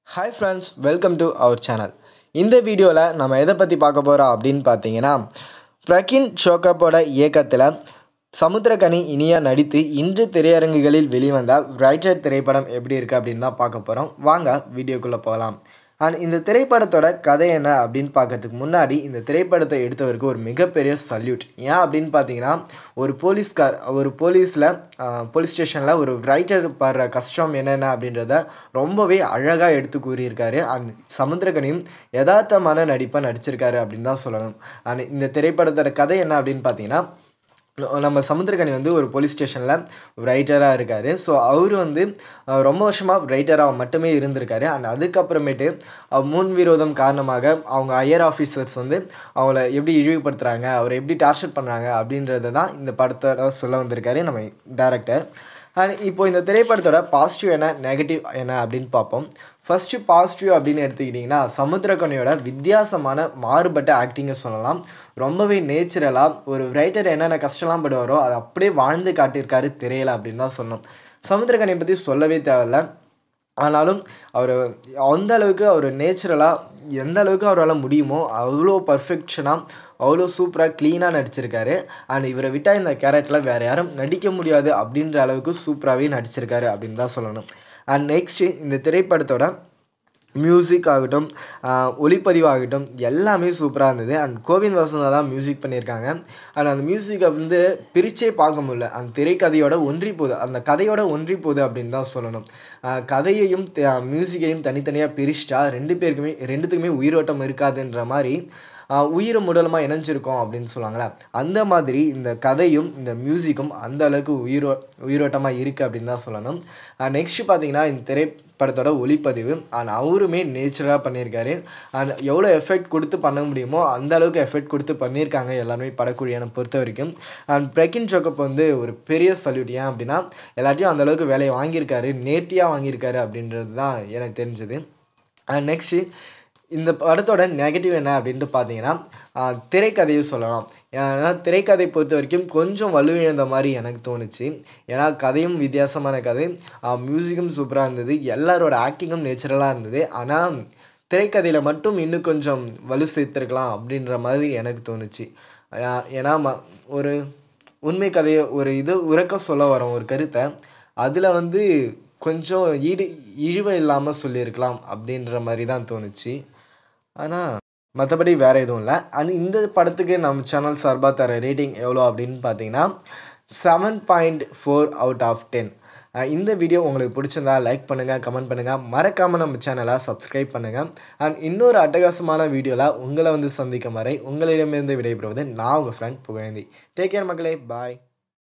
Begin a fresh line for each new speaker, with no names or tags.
hi friends welcome to our channel இந்த வீடியோவில் நம்ம எதை பற்றி பார்க்க போகிறோம் அப்படின்னு பார்த்தீங்கன்னா பிரகின் ஷோகப்போட இயக்கத்தில் சமுத்திரகனி இனியா நடித்து இன்று திரையரங்குகளில் வெளிவந்த ரைட்டர் திரைப்படம் எப்படி இருக்குது அப்படின்னு தான் பார்க்க போகிறோம் வாங்க வீடியோக்குள்ளே போகலாம் அண்ட் இந்த திரைப்படத்தோட கதை என்ன அப்படின்னு பார்க்கறதுக்கு முன்னாடி இந்த திரைப்படத்தை எடுத்தவருக்கு ஒரு மிகப்பெரிய சல்யூட் ஏன் அப்படின்னு பார்த்தீங்கன்னா ஒரு போலீஸ்கார் ஒரு போலீஸில் போலீஸ் ஸ்டேஷனில் ஒரு ரைட்டர் படுற கஷ்டம் என்னென்ன அப்படின்றத ரொம்பவே அழகாக எடுத்து கூறியிருக்காரு அண்ட் சமுத்திரகனியும் யதார்த்தமான நடிப்பை நடிச்சிருக்காரு அப்படின்னு தான் சொல்லணும் அண்ட் இந்த திரைப்படத்தோட கதை என்ன அப்படின்னு பார்த்தீங்கன்னா நம்ம சமுத்திரகனி வந்து ஒரு போலீஸ் ஸ்டேஷனில் ரைட்டராக இருக்கார் ஸோ அவர் வந்து அஹ், ரொம்ப வருஷமாக ரைட்டராக மட்டுமே இருந்திருக்காரு அண்ட் அதுக்கப்புறமேட்டு அஹ், முன் விரோதம் காரணமாக அவங்க ஹையர் ஆஃபீஸர்ஸ் வந்து அவங்கள எப்படி இழிவுபடுத்துகிறாங்க அவரை எப்படி டார்ச்சர் பண்ணுறாங்க அப்படின்றத தான் இந்த படத்தோட சொல்ல வந்திருக்காரு நம்ம டேரக்டர் அண்ட் இப்போ இந்த திரைப்படத்தோட பாசிட்டிவ் என்ன நெகட்டிவ் என்ன அப்படின்னு பார்ப்போம் ஃபஸ்ட்டு பாசிட்டிவ் அப்படின்னு எடுத்துக்கிட்டிங்கன்னா சமுத்திரக்கனியோட வித்தியாசமான மாறுபட்ட ஆக்டிங்கை சொல்லலாம் ரொம்பவே நேச்சுரலாக ஒரு ரைட்டர் என்னென்ன கஷ்டம்லாம் படுவாரோ அதை அப்படியே வாழ்ந்து காட்டியிருக்காரு திரையில அப்படின்னு தான் சொல்லணும் சமுத்திரக்கனியை பற்றி சொல்லவே தேவையில்ல ஆனாலும் அவர் அந்த அளவுக்கு அவர் நேச்சுரலாக எந்த அளவுக்கு அவரால் முடியுமோ அவ்வளோ பர்ஃபெக்ஷனாக அவ்வளோ சூப்பராக க்ளீனாக நடிச்சிருக்காரு அண்ட் இவரை விட்டால் இந்த கேரக்டரில் வேறு யாரும் நடிக்க முடியாது அப்படின்ற அளவுக்கு சூப்பராகவே நடிச்சிருக்காரு அப்படின்னு தான் சொல்லணும் அண்ட் நெக்ஸ்ட்டு இந்த திரைப்படத்தோட மியூசிக் ஆகட்டும் ஆஹ் ஒளிப்பதிவாகட்டும் எல்லாமே சூப்பராக இருந்தது அண்ட் கோவிந்த் வசந்தா தான் மியூசிக் பண்ணியிருக்காங்க அண்ட் அந்த மியூசிக்கை வந்து பிரிச்சே பார்க்க முடியல அந்த திரைக்கதையோட ஒன்றி போகுது அந்த கதையோட ஒன்றி போகுது அப்படின்னு தான் சொல்லணும் ஆஹ் கதையையும் த- மியூசிக்கையும் தனித்தனியாக பிரிச்சிட்டா ரெண்டு பேருக்குமே ரெண்டுத்துக்குமே உயிரோட்டம் இருக்காதுன்ற மாதிரி ஆஹ் உயிரும் உடலுமாக இணைஞ்சிருக்கோம் அப்படின்னு சொல்லுவாங்களே அந்த மாதிரி இந்த கதையும் இந்த மியூசிக்கும் அந்த அளவுக்கு உயிரோ உயிரோட்டமாக இருக்குது அப்படின்னு தான் சொல்லணும் நெக்ஸ்ட் பார்த்தீங்கன்னா இந்த திரைப்படத்தோட ஒளிப்பதிவு அண்ட் அவருமே நேச்சுரலாக பண்ணியிருக்காரு அண்ட் எவ்வளோ எஃபெக்ட் கொடுத்து பண்ண முடியுமோ அந்த அளவுக்கு எஃபெக்ட் கொடுத்து பண்ணியிருக்காங்க எல்லாருமே படக்குழியான பொறுத்த வரைக்கும் அண்ட் பிரகின் சோக்கப் வந்து ஒரு பெரிய சல்யூட் ஏன் அப்படின்னா எல்லாத்தையும் அந்த அளவுக்கு வேலையை வாங்கியிருக்காரு நேர்த்தியாக வாங்கியிருக்காரு அப்படின்றது தான் எனக்கு தெரிஞ்சது அண்ட் நெக்ஸ்ட்டு இந்த படத்தோட நெகட்டிவ் என்ன அப்படின்ட்டு பார்த்தீங்கன்னா ஆஹ், திரைக்கதையை சொல்லலாம் ஏன்னா திரைக்கதை பொறுத்த வரைக்கும் கொஞ்சம் வலுவிழந்த மாதிரி எனக்கு தோணுச்சு ஏன்னா கதையும் வித்தியாசமான கதை மியூசிக்கும் சூப்பராக இருந்தது எல்லாரோட ஆக்டிங்கும் நேச்சுரலாக இருந்தது ஆனால் திரைக்கதையில் மட்டும் இன்னும் கொஞ்சம் வலு சேர்த்துருக்கலாம் அப்படின்ற மாதிரி எனக்கு தோணுச்சு ஆஹ், ஏன்னா ம- ஒரு உண்மை கதையை ஒரு இது உறக்க சொல்ல வரோம் ஒரு கருத்தை அதில் வந்து கொஞ்சம் ஈடு இழிவு இல்லாமல் சொல்லியிருக்கலாம் அப்படின்ற மாதிரி தான் தோணுச்சு ஆனால் மற்றபடி வேறு எதுவும் இல்லை அண்ட் இந்த படத்துக்கு நம்ம சேனல் சார்பாக தர ரேட்டிங் எவ்வளோ அப்படின்னு பார்த்தீங்கன்னா seven point four out of ten இந்த வீடியோ உங்களுக்கு பிடிச்சிருந்தா லைக் பண்ணுங்கள் கமெண்ட் பண்ணுங்கள் மறக்காமல் நம்ம சேனலை சப்ஸ்கிரைப் பண்ணுங்கள் அண்ட் இன்னொரு அட்டகாசமான வீடியோவில் உங்களை வந்து சந்திக்கும் வரை உங்களிடமிருந்து விடைபெறுவது நான் உங்கள் ஃப்ரெண்ட் புகழேந்தி டேக் கேர் மக்களே பாய்